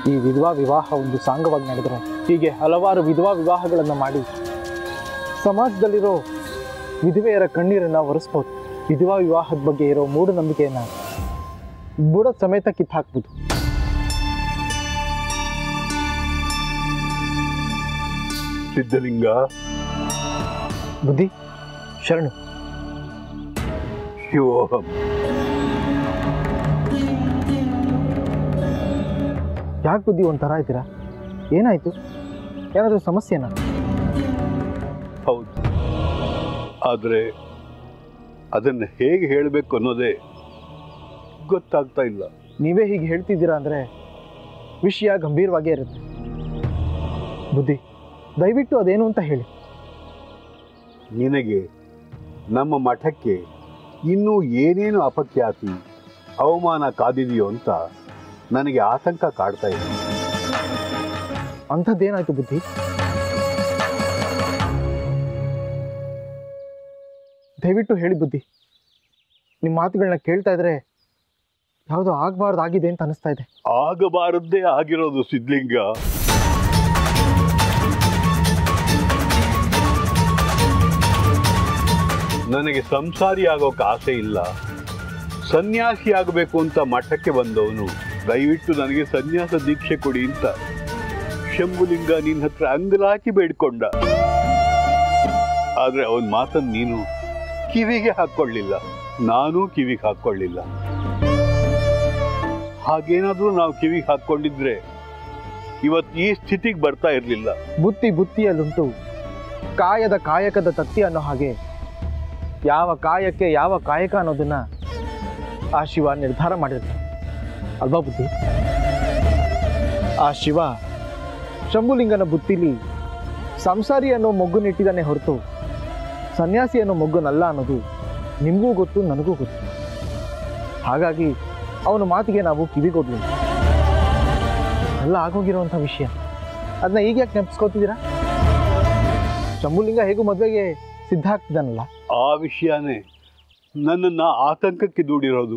ಈ ವಿಧವಾ ವಿವಾಹ ಒಂದು ಸಾಂಗವಾಗಿ ನಡೆದರೆ ಹೀಗೆ ಹಲವಾರು ವಿಧವಾ ವಿವಾಹಗಳನ್ನು ಮಾಡಿ ಸಮಾಜದಲ್ಲಿರೋ ವಿಧವೆಯರ ಕಣ್ಣೀರನ್ನು ಒರೆಸ್ಬೋದು ವಿಧವಾ ವಿವಾಹದ ಬಗ್ಗೆ ಇರೋ ಮೂಢನಂಬಿಕೆಯನ್ನು ಬುಡ ಸಮೇತ ಕಿತ್ತಾಕ್ಬೋದು ಸಿದ್ಧಲಿಂಗ ಬುದ್ಧಿ ಶರಣು ಶಿವೋಹಂ ಯಾಕೆ ಬುದ್ಧಿ ಒಂಥರ ಇದ್ದೀರಾ ಏನಾಯ್ತು ಏನಾದರೂ ಸಮಸ್ಯೆನಾ ಹೌದು ಆದರೆ ಅದನ್ನು ಹೇಗೆ ಹೇಳಬೇಕು ಅನ್ನೋದೇ ಗೊತ್ತಾಗ್ತಾ ಇಲ್ಲ ನೀವೇ ಹೀಗೆ ಹೇಳ್ತಿದ್ದೀರಾ ಅಂದರೆ ವಿಷಯ ಗಂಭೀರವಾಗೇ ಇರುತ್ತೆ ಬುದ್ಧಿ ದಯವಿಟ್ಟು ಅದೇನು ಅಂತ ಹೇಳಿ ನಿನಗೆ ನಮ್ಮ ಮಠಕ್ಕೆ ಇನ್ನೂ ಏನೇನು ಅಪಖ್ಯಾತಿ ಅವಮಾನ ಕಾದಿದೆಯೋ ಅಂತ ನನಗೆ ಆತಂಕ ಕಾಡ್ತಾ ಇದೆ ಅಂಥದ್ದೇನಾಯ್ತು ಬುದ್ಧಿ ದಯವಿಟ್ಟು ಹೇಳಿ ಬುದ್ಧಿ ನಿಮ್ಮ ಮಾತುಗಳನ್ನ ಕೇಳ್ತಾ ಇದ್ರೆ ಯಾವುದೋ ಆಗಬಾರ್ದು ಆಗಿದೆ ಅಂತ ಅನಿಸ್ತಾ ಇದೆ ಆಗಬಾರದ್ದೇ ಆಗಿರೋದು ಸಿದ್ಧಲಿಂಗ ನನಗೆ ಸಂಸಾರಿ ಆಗೋಕೆ ಆಸೆ ಇಲ್ಲ ಸನ್ಯಾಸಿ ಆಗಬೇಕು ಅಂತ ಮಠಕ್ಕೆ ಬಂದವನು ದಯವಿಟ್ಟು ನನಗೆ ಸನ್ಯಾಸ ದೀಕ್ಷೆ ಕೊಡಿ ಅಂತ ಶಂಭುಲಿಂಗ ನಿನ್ನ ಹತ್ರ ಅಂಗಲಾಕಿ ಬೇಡ್ಕೊಂಡ ಆದ್ರೆ ಅವನ ಮಾತನ್ನು ನೀನು ಕಿವಿಗೆ ಹಾಕ್ಕೊಳ್ಳಿಲ್ಲ ನಾನು ಕಿವಿಗೆ ಹಾಕ್ಕೊಳ್ಳಿಲ್ಲ ಹಾಗೇನಾದ್ರೂ ನಾವು ಕಿವಿಗೆ ಹಾಕ್ಕೊಂಡಿದ್ರೆ ಇವತ್ತು ಈ ಸ್ಥಿತಿಗೆ ಬರ್ತಾ ಇರಲಿಲ್ಲ ಬುತ್ತಿ ಬುತ್ತಿಯಲ್ಲುಂಟು ಕಾಯದ ಕಾಯಕದ ತತ್ತಿ ಅನ್ನೋ ಹಾಗೆ ಯಾವ ಕಾಯಕ್ಕೆ ಯಾವ ಕಾಯಕ ಅನ್ನೋದನ್ನ ಆ ಶಿವ ನಿರ್ಧಾರ ಮಾಡಿರ್ತಾನೆ ಅಲ್ವಾ ಬುದ್ಧಿ ಆ ಶಿವ ಶಂಭುಲಿಂಗನ ಬುತ್ತಿಲಿ ಸಂಸಾರಿ ಅನ್ನೋ ಮೊಗ್ಗು ನೆಟ್ಟಿದ್ದಾನೆ ಹೊರತು ಸನ್ಯಾಸಿ ಅನ್ನೋ ಮೊಗ್ಗುನಲ್ಲ ಅನ್ನೋದು ನಿಮಗೂ ಗೊತ್ತು ನನಗೂ ಗೊತ್ತು ಹಾಗಾಗಿ ಅವನ ಮಾತಿಗೆ ನಾವು ಕಿವಿಗೊಡ್ಲಿಲ್ಲ ಎಲ್ಲ ಆಗೋಗಿರುವಂಥ ವಿಷಯ ಅದನ್ನ ಈಗ ಯಾಕೆ ನೆನಪಿಸ್ಕೋತಿದ್ದೀರಾ ಶಂಭುಲಿಂಗ ಹೇಗೂ ಮದುವೆಗೆ ಸಿದ್ಧ ಆಗ್ತಿದ್ದಾನಲ್ಲ ಆ ವಿಷಯನೇ ನನ್ನನ್ನು ಆತಂಕಕ್ಕೆ ದೂಡಿರೋದು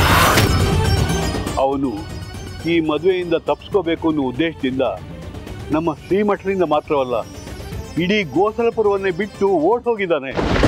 ಅವನು ಈ ಮದುವೆಯಿಂದ ತಪ್ಪಿಸ್ಕೋಬೇಕು ಅನ್ನೋ ಉದ್ದೇಶದಿಂದ ನಮ್ಮ ಶ್ರೀಮಠದಿಂದ ಮಾತ್ರವಲ್ಲ ಇಡೀ ಗೋಸಲಪುರವನ್ನೇ ಬಿಟ್ಟು ಓಡ್ ಹೋಗಿದ್ದಾನೆ